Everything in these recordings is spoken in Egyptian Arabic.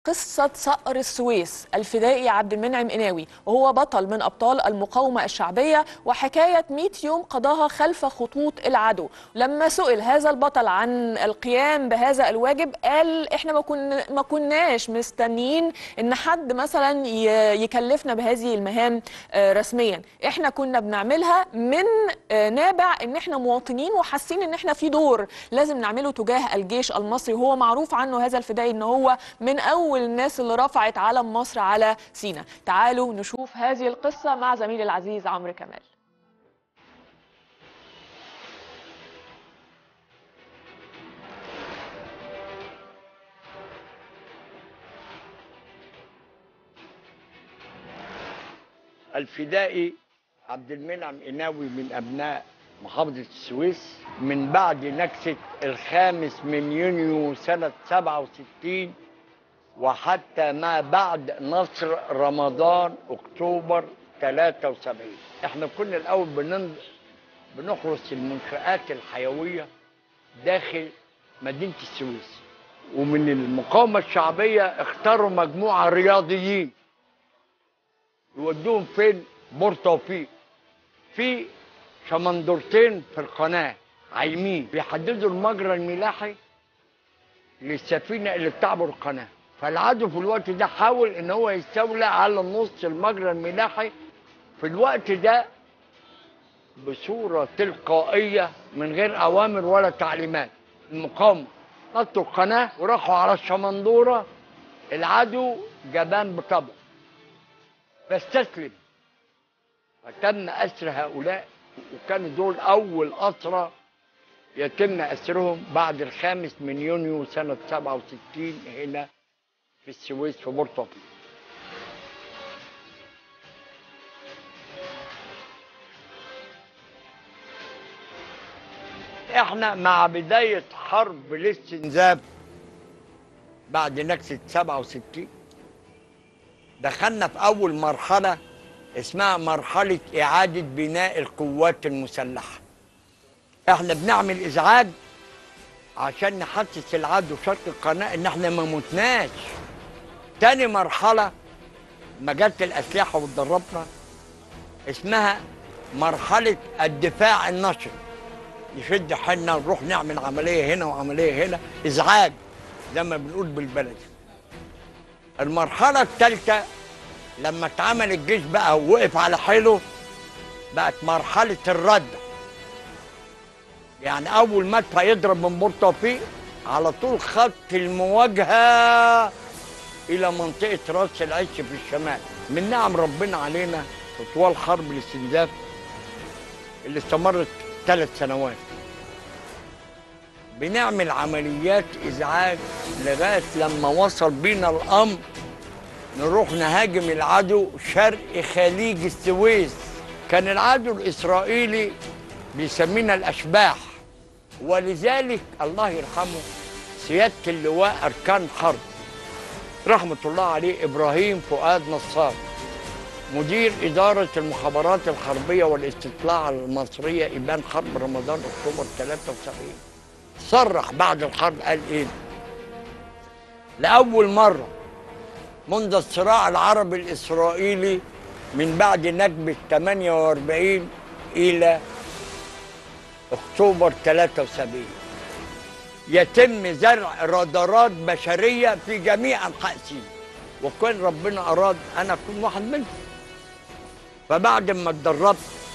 قصة صقر السويس الفدائي عبد المنعم قناوي وهو بطل من أبطال المقاومة الشعبية وحكاية 100 يوم قضاها خلف خطوط العدو لما سئل هذا البطل عن القيام بهذا الواجب قال احنا ما, كن ما كناش مستنيين ان حد مثلا ي- يكلفنا بهذه المهام آه، رسميا احنا كنا بنعملها من آه، نابع ان احنا مواطنين وحاسين ان احنا في دور لازم نعمله تجاه الجيش المصري وهو معروف عنه هذا الفدائي ان هو من اول الناس اللي رفعت علم مصر على سينا تعالوا نشوف هذه القصة مع زميلي العزيز عمرو كمال الفدائي عبد المنعم قناوي من ابناء محافظه السويس من بعد نكسه الخامس من يونيو سنه 67 وحتى ما بعد نصر رمضان اكتوبر 73 احنا كنا الاول بنن... بنحرس المنشآت الحيويه داخل مدينه السويس ومن المقاومه الشعبيه اختاروا مجموعه رياضيين يودوهم فين بور توفيق في شمندورتين في القناه عايمين بيحددوا المجرى الملاحي للسفينه اللي بتعبر القناه فالعدو في الوقت ده حاول ان هو يستولى على نص المجرى الملاحي في الوقت ده بصوره تلقائيه من غير اوامر ولا تعليمات المقاومه نطوا القناه وراحوا على الشمندوره العدو جبان بطبع فاستسلم فتم أسر هؤلاء وكانوا دول أول أسرى يتم أسرهم بعد الخامس من يونيو سنة 67 هنا في السويس في بورتو احنا مع بداية حرب الاستنزاف بعد نكسة 67 دخلنا في أول مرحلة اسمها مرحلة إعادة بناء القوات المسلحة احنا بنعمل إزعاج عشان نحسس العدو شرق القناة إن احنا ما متناش تاني مرحلة مجالة الأسلحة واتدربنا اسمها مرحلة الدفاع النشط نشد حيلنا نروح نعمل عملية هنا وعملية هنا إزعاج زي ما بنقول بالبلدي المرحلة الثالثة لما اتعمل الجيش بقى ووقف على حيله بقت مرحلة الرد يعني أول ما ادفع يضرب من بور توفيق على طول خط المواجهة إلى منطقة راس العش في الشمال من نعم ربنا علينا في طوال حرب الاستنزاف اللي استمرت ثلاث سنوات بنعمل عمليات إزعاج لغاية لما وصل بينا الأمر نروح نهاجم العدو شرق خليج السويس كان العدو الإسرائيلي بيسمينا الأشباح ولذلك الله يرحمه سيادة اللواء أركان حرب رحمة الله عليه إبراهيم فؤاد نصار مدير إدارة المخابرات الحربية والاستطلاع المصرية إبان حرب رمضان أكتوبر 73 صرح بعد الحرب قال إيه لأول مرة منذ الصراع العربي الإسرائيلي من بعد نكبة 48 إلى أكتوبر 73 يتم زرع رادارات بشرية في جميع أنحاء سيناء وكان ربنا أراد أنا أكون واحد منهم فبعد ما اتدربت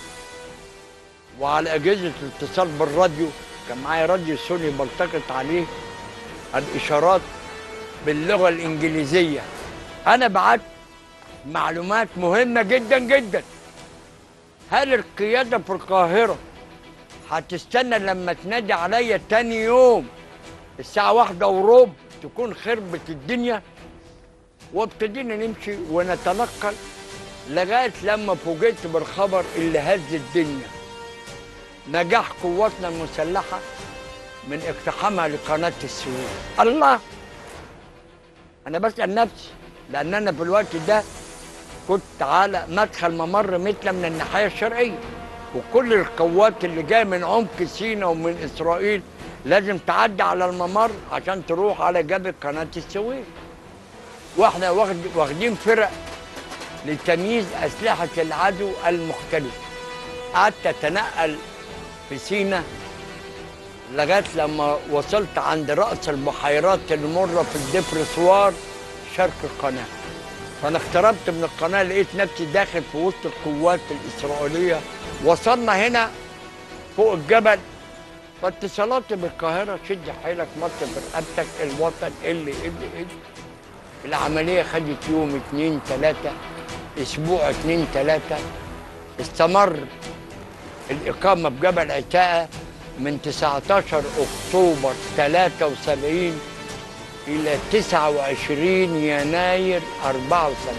وعلى أجهزة الاتصال بالراديو كان معايا راديو سوني بلتقط عليه الإشارات باللغة الإنجليزية أنا بعت معلومات مهمة جدا جدا هل القيادة في القاهرة هتستنى لما تنادي عليا تاني يوم الساعة واحدة وربع تكون خربت الدنيا وابتدينا نمشي ونتنقل لغاية لما فوجئت بالخبر اللي هز الدنيا نجاح قواتنا المسلحة من اقتحامها لقناة السويس الله أنا بسأل نفسي لأن أنا في الوقت ده كنت على مدخل ممر مثل من الناحية الشرقية وكل القوات اللي جاية من عمق سينا ومن إسرائيل لازم تعدي على الممر عشان تروح على جبل قناة السويس واحنا واخد واخدين فرق لتمييز اسلحه العدو المختلفه قعدت اتنقل في سينا لغايه لما وصلت عند راس البحيرات المره في الدبرسوار شرق القناه فانا اقتربت من القناه لقيت نفسي داخل في وسط القوات الاسرائيليه وصلنا هنا فوق الجبل فاتصالاتي بالقاهره شد حيلك مط برقبتك الوطن اللي اللي اللي العمليه خدت يوم اتنين تلاته اسبوع اتنين تلاته استمر الاقامه بجبل عتاقه من 19 اكتوبر 73 الى 29 يناير 74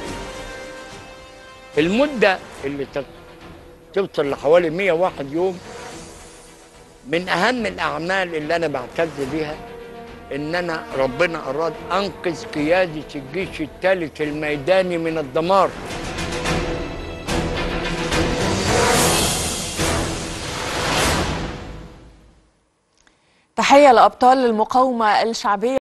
المده اللي تت- توصل لحوالي 101 يوم من اهم الاعمال اللي انا بعتز بيها ان انا ربنا اراد انقذ قياده الجيش الثالث الميداني من الدمار تحية لأبطال المقاومة الشعبية